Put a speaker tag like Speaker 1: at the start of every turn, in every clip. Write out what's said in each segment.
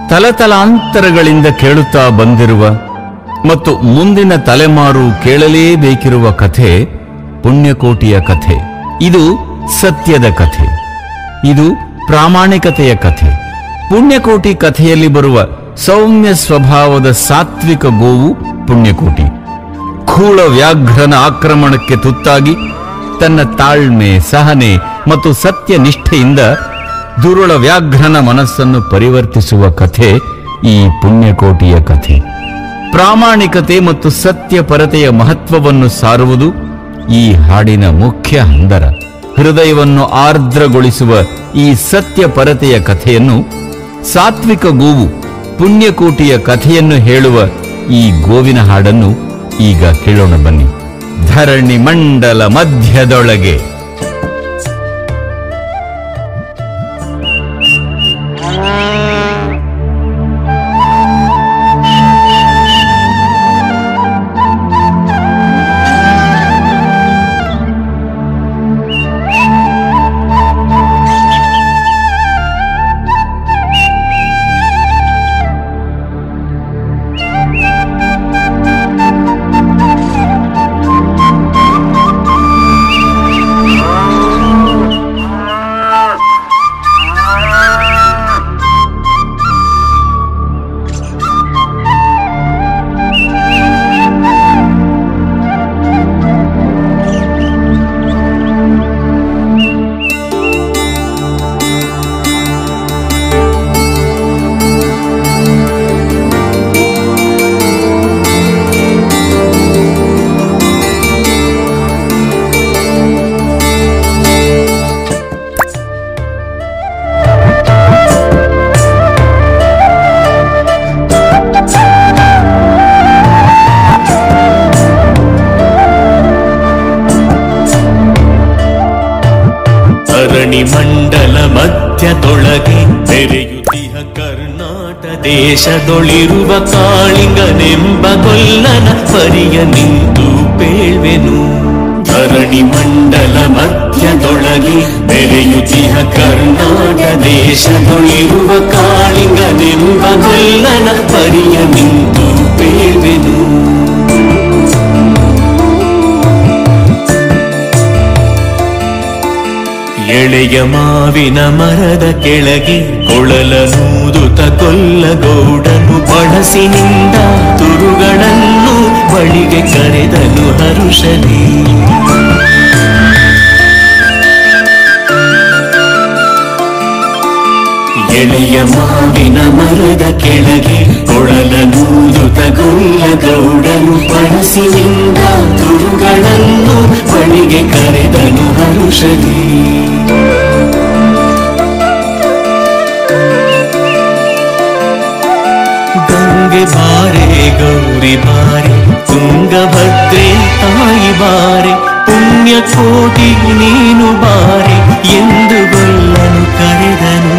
Speaker 1: ತಲತಲಾಂತರಗಳಿಂದ ಕೇಳುತ್ತಾ ಬಂದಿರುವ ಮತ್ತು ಮುಂದಿನ ತಲೆಮಾರು ಕೇಳಲೇಬೇಕಿರುವ ಕಥೆ ಪುಣ್ಯಕೋಟಿಯ ಕಥೆ ಇದು ಸತ್ಯದ ಕಥೆ ಇದು ಪ್ರಾಮಾಣಿಕತೆಯ ಕಥೆ ಪುಣ್ಯಕೋಟಿ ಕಥೆಯಲ್ಲಿ ಬರುವ ಸೌಮ್ಯ ಸ್ವಭಾವದ ಸಾತ್ವಿಕ ಗೋವು ಪುಣ್ಯಕೋಟಿ ಖೂಳ ವ್ಯಾಘ್ರನ ಆಕ್ರಮಣಕ್ಕೆ ತುತ್ತಾಗಿ ತನ್ನ ತಾಳ್ಮೆ ಸಹನೆ ಮತ್ತು ಸತ್ಯ ನಿಷ್ಠೆಯಿಂದ ದುರುಳ ವ್ಯಾಘ್ರನ ಮನಸ್ಸನ್ನು ಪರಿವರ್ತಿಸುವ ಕಥೆ ಈ ಪುಣ್ಯಕೋಟಿಯ ಕಥೆ ಪ್ರಾಮಾಣಿಕತೆ ಮತ್ತು ಸತ್ಯಪರತೆಯ ಮಹತ್ವವನ್ನು ಸಾರುವುದು ಈ ಹಾಡಿನ ಮುಖ್ಯ ಹಂದರ ಹೃದಯವನ್ನು ಆರ್ದ್ರಗೊಳಿಸುವ ಈ ಸತ್ಯಪರತೆಯ ಕಥೆಯನ್ನು ಸಾತ್ವಿಕ ಗೋವು ಪುಣ್ಯಕೋಟಿಯ ಕಥೆಯನ್ನು ಹೇಳುವ ಈ ಗೋವಿನ ಹಾಡನ್ನು ಈಗ ಕೇಳೋಣ ಬನ್ನಿ ಧರಣಿ ಮಂಡಲ ಮಧ್ಯದೊಳಗೆ
Speaker 2: ಧರಣಿ ಮಂಡಲ ಮಧ್ಯದೊಳಗೆ ತೆರೆಯುತ್ತಿಹ ಕರ್ನಾಟ ದೇಶದೊಳಿರುವ ಕಾಳಿಂಗನೆಂಬ ಗೊಲ್ಲನ ಪರಿಯ ನಿಂತು ಪೇಳ್ವೆನು ಧರಣಿ ಮಂಡಲ ಮಧ್ಯದೊಳಗೆ ತೆರೆಯುತ್ತಿಹ ಕರ್ನಾಟ ದೇಶದೊಳಿರುವ ಕಾಳಿಂಗನೆಂಬ ಗೊಲ್ಲನ ಪರಿಯ ನಿಂತು ಪೇಳ್ವೆನು ಎಳೆಯ ಮಾವಿನ ಮರದ ಕೆಳಗೆ ಕೊಳಲನೂದುತ ಕೊಲ್ಲಗೌಡನು ಬಳಸಿನಿಂದ ತುರುಗಳನ್ನು ಬಳಿಗೆ ಕರೆದನು ಹರುಷದಿ ಎಳೆಯ ಮಾವಿನ ಮರದ ಕೆಳಗೆ ಕೊಳಲನೂದುತ ಕೊಲ್ಲಗೌಡನು ಬಳಸಿನಿಂದ ತುರುಗಳನ್ನು ಬಳಿಗೆ ಕರೆದನು ಹರುಷದಿ ಗಂಗೆ ಬಾರೆ ಗೌರಿ ಬಾರೆ ತುಂಗಭದ್ರೆ ತಾಯಿ ಬಾರೆ ಪುಣ್ಯ ಕೋಟಿ ನೀನು ಬಾರೆ ಎಂದು ಗೊಲ್ಲನು ಕರೆದನು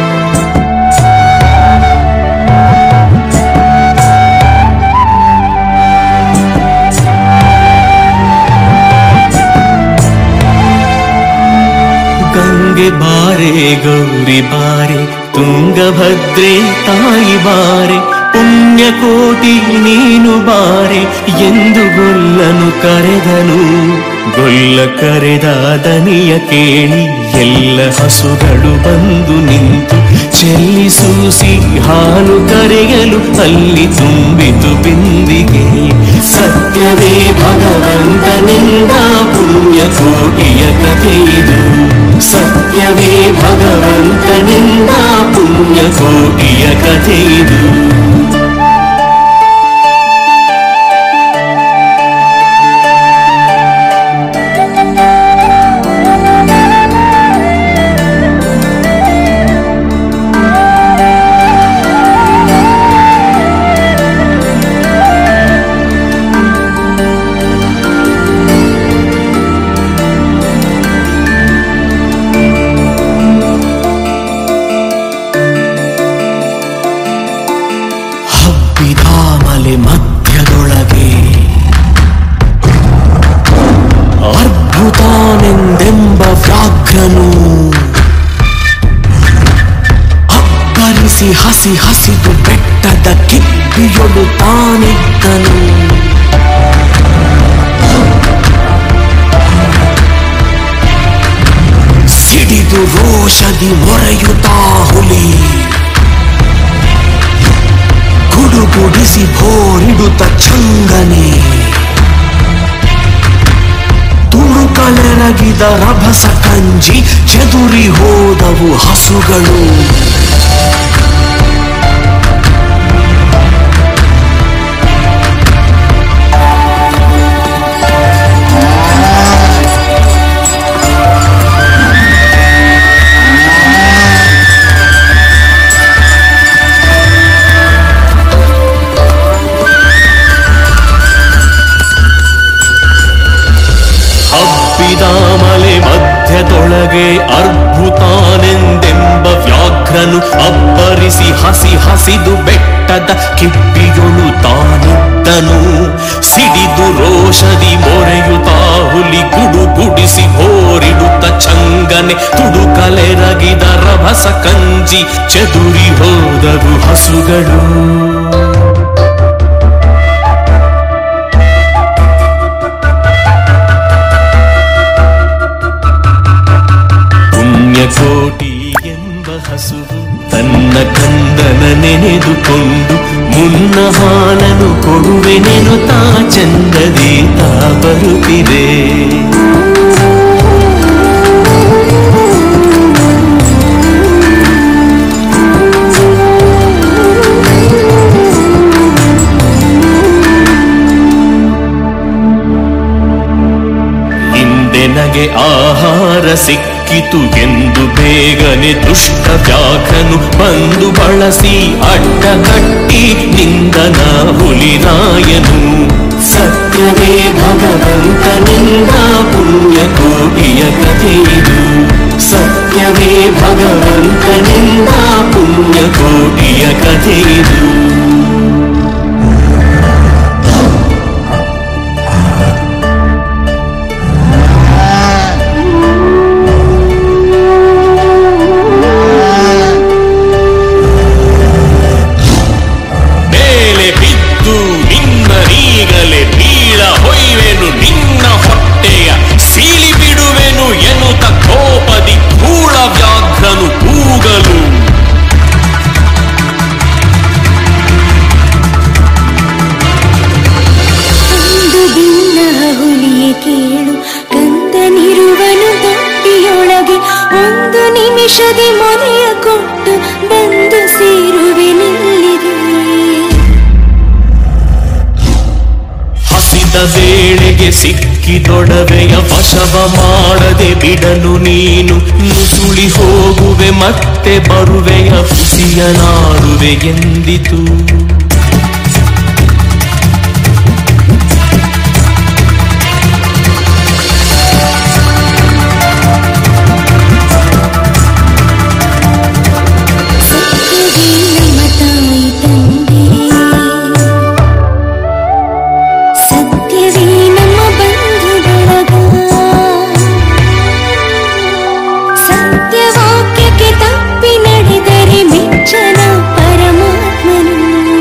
Speaker 2: ಗಂಗೆ ಬಾರೆ ಗೌರಿ ಬಾರೆ ತುಂಗಭದ್ರೆ ತಾಯಿ ಬಾರೆ ಪುಣ್ಯ ಕೋಟಿ ನೀನು ಬಾರೆ ಎಂದು ಗೊಲ್ಲನು ಕರೆದನು ಗೊಲ್ಲ ಕರೆದ ದನಿಯ ಕೇಳಿ ಎಲ್ಲ ಹಸುಗಳು ಬಂದು ನಿಂತು ಚೆಲ್ಲಿಸೂಸಿ ಹಾಲು ಕರೆಯಲು ಅಲ್ಲಿ ತುಂಬಿತು ಬಿಂದಿಗೆ ಸತ್ಯವೇ ಭಗವಂತನಿಂದ ಪುಣ್ಯ ಕೋಟಿಯ ಕಥೆಯಿದು ಸತ್ಯವೇ ಭಗವಂತನಿಂದ ಪುಣ್ಯ ಕೋಟಿಯ ಕಥೆಯಿದು ಹಸಿ ಹಸಿ ಹಸಿದು ಬೆಟ್ಟದ ಕಿಪ್ಪಿಯೊಳು ತಾನಿದ್ದನು ಸಿಡಿದು ರೋಷದಿ ಮೊರೆಯುತ್ತಾ ಹುಲಿ ಗುಡುಗುಡಿಸಿ ಭೋರಿಡುತ್ತ ಚಂಗನೆ ತುಳುಕಲೆರಗಿದ ರಭಸ ಕಂಜಿ ಚೆದುರಿ ಹೋದವು ಹಸುಗಳು ಹಬ್ಬಿದ ಮಲೆ ಮಧ್ಯದೊಳಗೆ ಅರ್ಭುತಾನೆಂದೆಂಬ ವ್ಯಾಘ್ರನು ಅಬ್ಬರಿಸಿ ಹಸಿ ಹಸಿದು ಬೆಟ್ಟದ ಕಿಪ್ಪಿಯೊಳು ತಾನಿದ್ದನು ಸಿಡಿದು ರೋಷದಿ ಮೊರೆಯುತ್ತಾ ಹುಲಿ ಗುಡು ಗುಡಿಸಿ ಹೋರಿಡುತ್ತ ಚಂಗನೆ ತುಡುಕಲೆರಗಿದ ರಭಸ ಕಂಜಿ ಚದುರಿ ಹೋದವು ಹಸುಗಳು ಪುಣ್ಯಕೋಟಿ ಎಂಬ ಹಸುವು ತನ್ನ ಕಂದನ ನೆನೆದುಕೊಂಡು ಮುನ್ನ ಹಾಲನು ಕೊಡುವೆನೆನು ತಾ ಚಂದದಿ ತಾ ಬರುತ್ತಿದೆ ಹಿಂದೆ ನಗೆ ಆಹಾರ ಸಿಕ್ಕಿತು ಎಂದು ಬೇಗನೆ ದುಷ್ಟ ವ್ಯಾಘ್ರನು ಬಂದು ಬಳಸಿ ಅಡ್ಡ ಕಟ್ಟಿ ನಿಂದನ ಹುಲಿರಾಯನು ಸತ್ಯವೇ ಭಗವಂತನಿಂದ ಪುಣ್ಯ ಕೋಟಿಯ ಕಥೆಯಿದು ಸತ್ಯವೇ ಭಗವಂತನಿಂದ ಪುಣ್ಯ ಕೋಟಿಯ ಕಥೆಯಿದು ಮೇಲೆ ಬಿದ್ದು ನಿನ್ನ ನೀಗಲೆ ಬೀಳ ಹೊಯ್ವೆನು ನಿನ್ನ ಹೊಟ್ಟೆಯ ಸೀಲಿ ಬಿಡುವೆನು ಎನ್ನುತ್ತ ಕೋಪದಿ ಧೂಳ ವ್ಯಾಘ್ರನು ಕೂಗಲು
Speaker 3: ಒಂದು ಭಿನ್ನ ಹುಲಿಯ ಕೇಳು ಕಂದನಿರುವನು ತೊಟ್ಟಿಯೊಳಗೆ ಒಂದು ನಿಮಿಷದಿ ಮೊನೆಯ ಕೊಟ್ಟು ಬಂದು ಸೇರುವೆ ನಿಲ್ಲಿಗೆ
Speaker 2: ಹಸಿದ ವೇಳೆಗೆ ಸಿಕ್ಕಿದೊಡವೆಯ ವಶವ ಮಾಡದೆ ಬಿಡಲು ನೀನು ನುಸುಳಿ ಹೋಗುವೆ ಮತ್ತೆ ಬರುವೆಯ ಹುಸಿಯ ನಾಡುವೆ ಎಂದಿತು
Speaker 3: ಸತ್ಯವೇ ನಮ್ಮ ತಾಯಿ ತಂದೆ ಸತ್ಯವೇ ನಮ್ಮ ಬಂಧು ಬಳಗ ಸತ್ಯವಾಕ್ಯಕ್ಕೆ ತಪ್ಪಿ ನಡೆದರೆ ಮೆಚ್ಚನ ಪರಮಾತ್ಮನು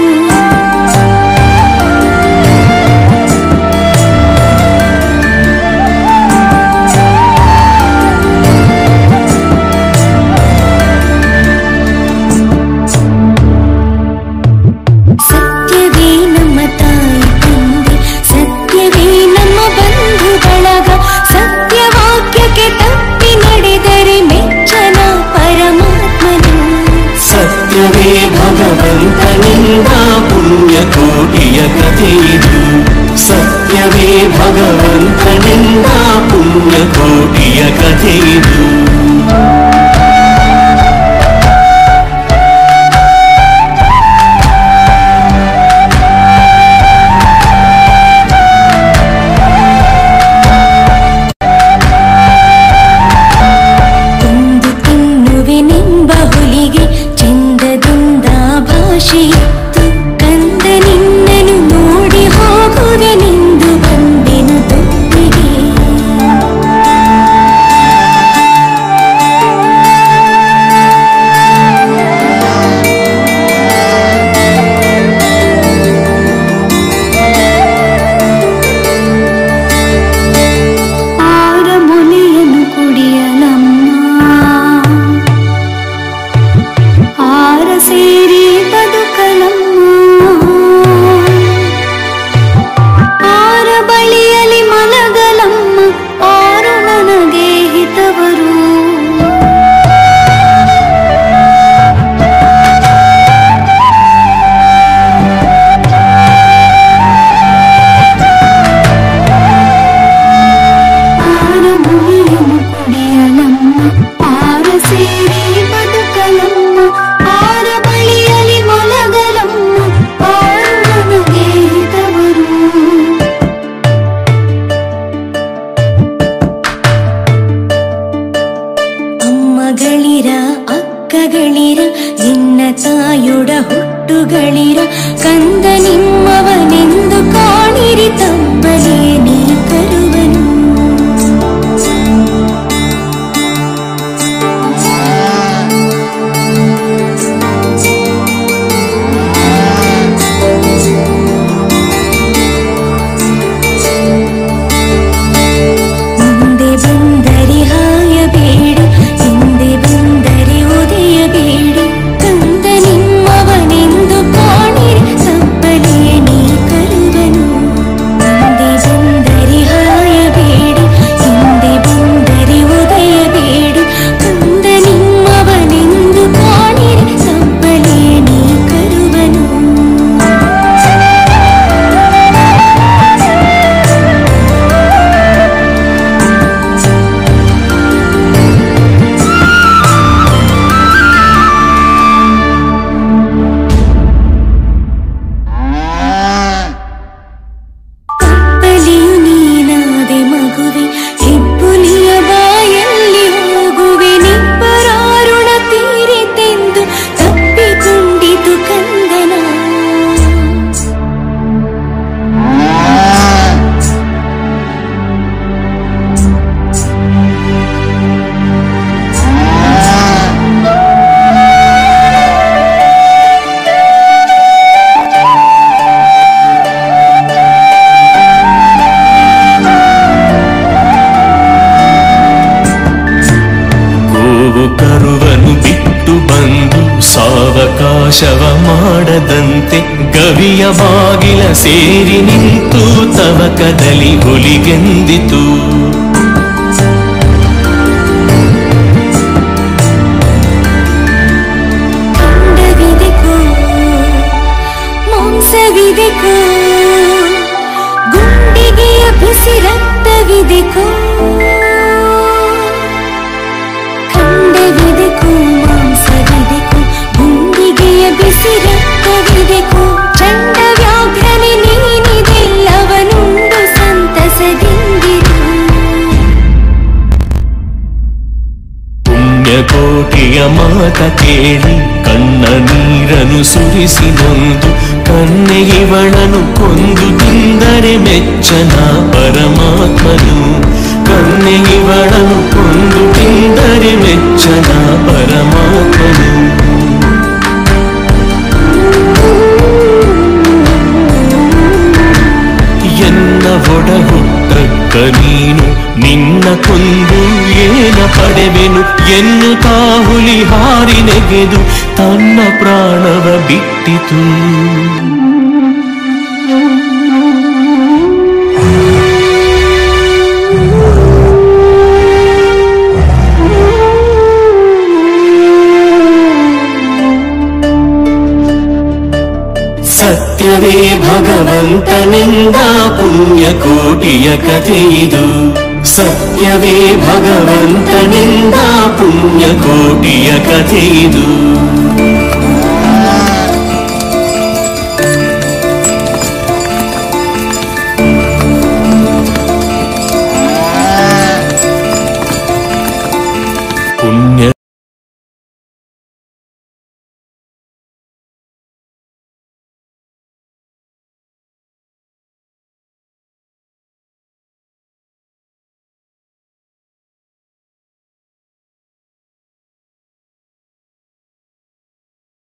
Speaker 3: ಸತ್ಯವೇ ನಮ್ಮ ತಾಯಿ ತಂದೆ ಸತ್ಯವೇ ನಮ್ಮ ಬಂಧು ಬಳಗ ಸತ್ಯವಾಕ್ಯಕ್ಕೆ ತಪ್ಪಿ ನಡೆದರೆ ಮೆಚ್ಚನ ಪರಮಾತ್ಮನು
Speaker 2: ಸತ್ಯವೇ ಭಗವಂತನಿಂದ ಪುಣ್ಯ ಕೋಟಿಯ ಕಥೆಯಿದು ಸತ್ಯವೇ ಭಗವಂತನಿಂದ ಪುಣ್ಯ ಕೋಟಿಯ ಕಥೆಯಿದು
Speaker 3: ಒಂದು ತಿನ್ನುವೆನೆಂಬ ಹುಲಿಗೆ ಚಂದದಿಂದ ಭಾಷೆಯಿತ್ತು ಕಂದ ನಿನ್ನನು ನೋಡಿ ಹೋಗುವೆನೆಂದು ಬಂದೆನು ತೊಟ್ಟಿಗೆ ಅಕ್ಕಗಳಿರ ನಿನ್ನ ತಾಯೊಡ ಹುಟ್ಟುಗಳಿರ ಕಂದ ನಿಮ್ಮವನೆಂದು ಕಾಣಿರಿ ತಬ್ಬಲೇ ನೀ ಕರುವನು ಮುಂದೆ ಬಂದರೆ ಹಾಯಬೇಡಿ ಹಿಂದೆ ಬಂದರೆ ಉದಯಬೇಡಿ ಕಂದ ನಿಮ್ಮವನೆಂದು ಕಾಣಿರಿ ತಪ್ಪಲೇ ನೀ ಕರುವನು ಮುಂದೆ ಬಂದರೆ ಹಾಯಬೇಡಿ ಹಿಂದೆ ಬಂದರೆ ಉದಯಬೇಡಿ ಕಂದ ನಿಮ್ಮವನೆಂದು ಕಾಣಿರಿ ತಪ್ಪಲೇ ನೀ ಕರುವನು ಕಪ್ಪಲಿಯು ನೀನಾದೆ ಮಗುವೆ ಹೆಬ್ಬುಲಿಯ ಬಾಯಲ್ಲಿ ಹೋಗುವೆ ನಿಬ್ಬರಾರುಣ ತೀರಿತೆಂದು ತಪ್ಪಿಕೊಂಡಿತು ಕಂದನ
Speaker 2: ಗೋವು ಕರುವನು ಬಿಟ್ಟು ಬಂದು ಸಾವಕಾಶವ ಮಾಡದಂತೆ ಗವಿಯ ಬಾಗಿಲ ಸೇರಿ ನಿಂತು ತವಕದಲ್ಲಿ ಹುಲಿಗೆಂದಿತು
Speaker 3: ಕಂಡವಿದೆಕೋ ಮಾಂಸವಿದೆಕೋ ಗುಂಡಿಗೆಯ ಬಿಸಿ ರಕ್ತವಿದೆಕೋ ಖಂಡವಿದೆಕೋ ಮಾಂಸವಿದೆಕೋ ಗುಂಡಿಗೆಯ ಬಿಸಿ ರಕ್ತವಿದೆಕೋ ಚಂಡ ವ್ಯಾಘ್ರನೆ ನೀನಿದೆಲ್ಲವನುಂಡು ಸಂತಸದಿಂದಿರು
Speaker 2: ಪುಣ್ಯಕೋಟಿಯ ಮಾತ ಕೇಳಿ ಕಣ್ಣ ನೀರನು ಸುರಿಸಿ ನೊಂದು ಕನ್ನೆಗಿವಳನು ಕೊಂದು ತಿಂದರೆ ಮೆಚ್ಚನ ಪರಮಾತ್ಮನು ಕನ್ನೆಗಿವಳನು ಕೊಂದು ತಿಂದರೆ ಮೆಚ್ಚನ ಪರಮಾತ್ಮನು ಎನ್ನ ಒಡ ಹುಟ್ಟಕ್ಕ ನೀನು ನಿನ್ನ ಕೊಂದು ಏನ ಪಡೆವೆನು ಎನ್ನುತ್ತಾ ಹುಲಿ ಹಾರಿ ನೆಗೆದು ತನ್ನ ಪ್ರಾಣವ ಬಿಟ್ಟಿತು ಸತ್ಯವೇ ಭಗವಂತನಿಂದ ಪುಣ್ಯಕೋಟಿಯ ಕಥೆಯಿದು ಸತ್ಯವೇ ಭಗವಂತನಿಂದ ಪುಣ್ಯಕೋಟಿಯ ಕಥೆಯಿದು